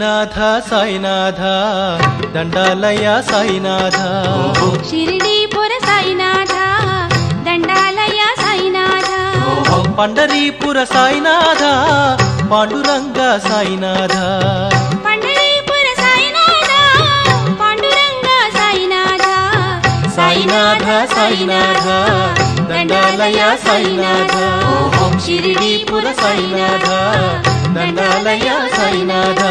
సాయినాథ సాయినాథ దండాలయ సాయినాథ షిరిడీపుర సాయినాథ దండాలయ సాయినాథ పండరీపుర సాయినాథ పాండురంగ సాయినాథ పండరీపుర సాయినాథ పాండురంగ సాయినాథ సాయినాథ సాయినాథ దండాలయ సాయినాథ షిరిడీపుర సాయినాథ దండాలయ సాయినాథ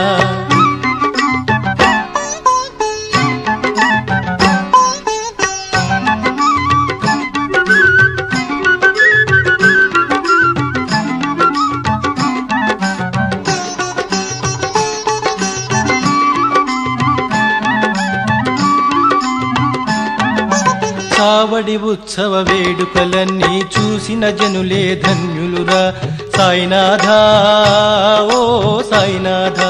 కావడి ఉత్సవ వేడుకలన్నీ చూసిన జనులే ధన్యులురా సాయినాథ ఓ సాయినాథ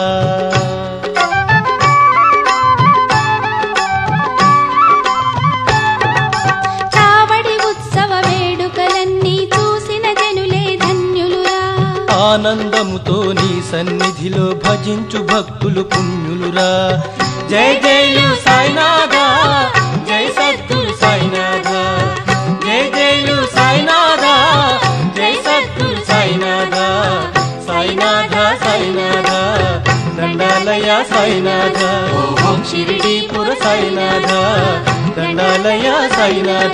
కావడి ఉత్సవ వేడుకలన్నీ చూసిన జనులే ధన్యులురా ఆనందముతో నీ సన్నిధిలో భజించు భక్తులు పుణ్యులురా జై జైలు సాయినాథ జై సద్గురు సాయినాథ జై జైలు సాయినాథ జై సద్గురు సాయినాథ సాయినాథ సాయినాథ దండాలయ సాయినాథ షిరిడీపుర సాయినాథ దండాలయ సాయినాథ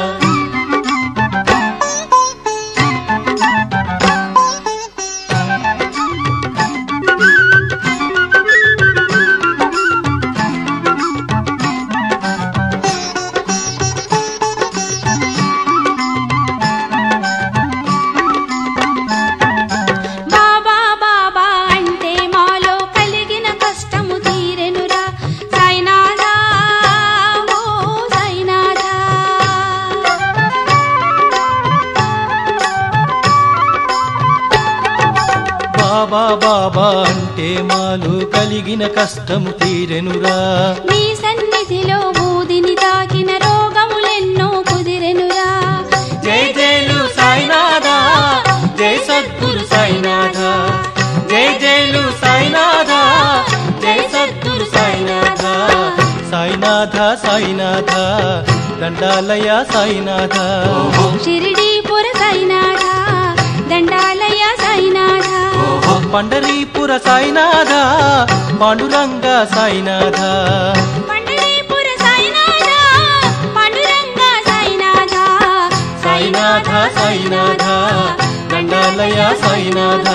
బాబా బాబా అంటే మాలో కలిగిన కష్టము తీరెనురా సాయినాథ ఓ సాయినాథ బాబా బాబా అంటే మాలో కలిగిన కష్టము తీరెనురా నీ సన్నిధిలో బూదిని తాకిన రోగములెన్నో కుదిరెనురా జై జైలు సాయినాథ జై సద్గురు సాయినాథ జై జైలు సాయినాథ జై సద్గురు సాయినాథ సాయినాథ సాయినాథ దండాలయ సాయినాథ షిరిడీపుర సాయినాథ దండాలయ సాయినాథ పండరీపుర సాయినాథ పాండురంగ సాయినాథ పండరీపుర సాయినాథ పాండురంగ సాయినాథ సాయినాథ సాయినాథ దండాలయ సాయినాథ